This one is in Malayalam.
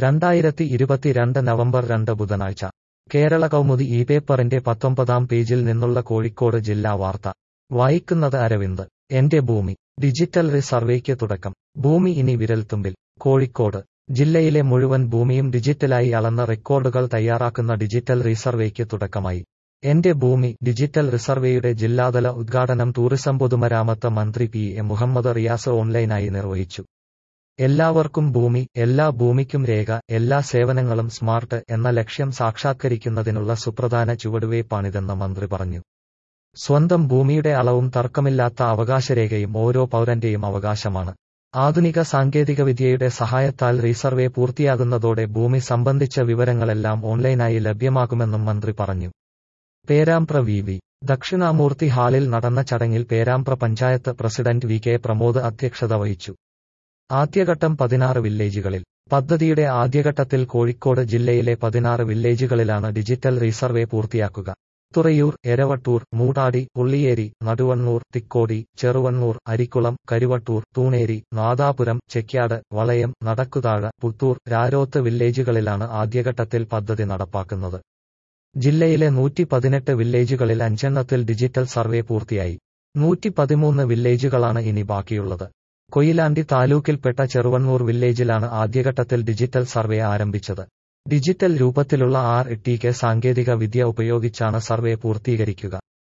രണ്ടായിരത്തി ഇരുപത്തിരണ്ട് നവംബർ രണ്ട് ബുധനാഴ്ച കേരള കൗമുദി ഈ പേപ്പറിന്റെ പത്തൊമ്പതാം പേജിൽ നിന്നുള്ള കോഴിക്കോട് ജില്ലാ വാർത്ത വായിക്കുന്നത് അരവിന്ദ് എന്റെ ഭൂമി ഡിജിറ്റൽ റിസർവേക്ക് തുടക്കം ഭൂമി ഇനി വിരൽത്തുമ്പിൽ കോഴിക്കോട് ജില്ലയിലെ മുഴുവൻ ഭൂമിയും ഡിജിറ്റലായി അളന്ന റെക്കോർഡുകൾ തയ്യാറാക്കുന്ന ഡിജിറ്റൽ റിസർവേക്ക് തുടക്കമായി എന്റെ ഭൂമി ഡിജിറ്റൽ റിസർവേയുടെ ജില്ലാതല ഉദ്ഘാടനം ടൂറിസം പൊതുമരാമത്ത് മന്ത്രി പി എ മുഹമ്മദ് റിയാസ് ഓൺലൈനായി നിർവഹിച്ചു എല്ലാവർക്കും ഭൂമി എല്ലാ ഭൂമിക്കും രേഖ എല്ലാ സേവനങ്ങളും സ്മാർട്ട് എന്ന ലക്ഷ്യം സാക്ഷാത്കരിക്കുന്നതിനുള്ള സുപ്രധാന ചുവടുവയ്പ്പാണിതെന്ന് മന്ത്രി പറഞ്ഞു സ്വന്തം ഭൂമിയുടെ അളവും തർക്കമില്ലാത്ത അവകാശരേഖയും ഓരോ പൗരന്റെയും അവകാശമാണ് ആധുനിക സാങ്കേതികവിദ്യയുടെ സഹായത്താൽ റീസർവേ പൂർത്തിയാകുന്നതോടെ ഭൂമി സംബന്ധിച്ച വിവരങ്ങളെല്ലാം ഓൺലൈനായി ലഭ്യമാകുമെന്നും മന്ത്രി പറഞ്ഞു പേരാമ്പ്ര വി വി ദക്ഷിണാമൂർത്തി ഹാളിൽ നടന്ന ചടങ്ങിൽ Perambra panchayat president V K Pramod അധ്യക്ഷത വഹിച്ചു ആദ്യഘട്ടം പതിനാറ് വില്ലേജുകളിൽ പദ്ധതിയുടെ ആദ്യഘട്ടത്തിൽ കോഴിക്കോട് ജില്ലയിലെ പതിനാറ് വില്ലേജുകളിലാണ് ഡിജിറ്റൽ റീസർവേ പൂർത്തിയാക്കുക തുറയൂർ എരവട്ടൂർ മൂടാടി ഉള്ളിയേരി നടുവണ്ണൂർ തിക്കോടി ചെറുവണ്ണൂർ അരിക്കുളം കരുവട്ടൂർ തൂണേരി നാദാപുരം ചെക്യാട് വളയം നടക്കുതാഴ പുത്തൂർ രാരോത്ത് വില്ലേജുകളിലാണ് ആദ്യഘട്ടത്തിൽ പദ്ധതി നടപ്പാക്കുന്നത് ജില്ലയിലെ നൂറ്റി പതിനെട്ട് വില്ലേജുകളിൽ അഞ്ചെണ്ണത്തിൽ ഡിജിറ്റൽ സർവേ പൂർത്തിയായി നൂറ്റി പതിമൂന്ന് വില്ലേജുകളാണ് ഇനി ബാക്കിയുള്ളത് കൊയിലാണ്ടി താലൂക്കിൽപ്പെട്ട ചെറുവണ്ണൂർ വില്ലേജിലാണ് ആദ്യഘട്ടത്തിൽ ഡിജിറ്റൽ സർവേ ആരംഭിച്ചത് ഡിജിറ്റൽ രൂപത്തിലുള്ള ആർ ടി കെ സാങ്കേതിക വിദ്യ ഉപയോഗിച്ചാണ് സർവേ പൂർത്തീകരിക്കുക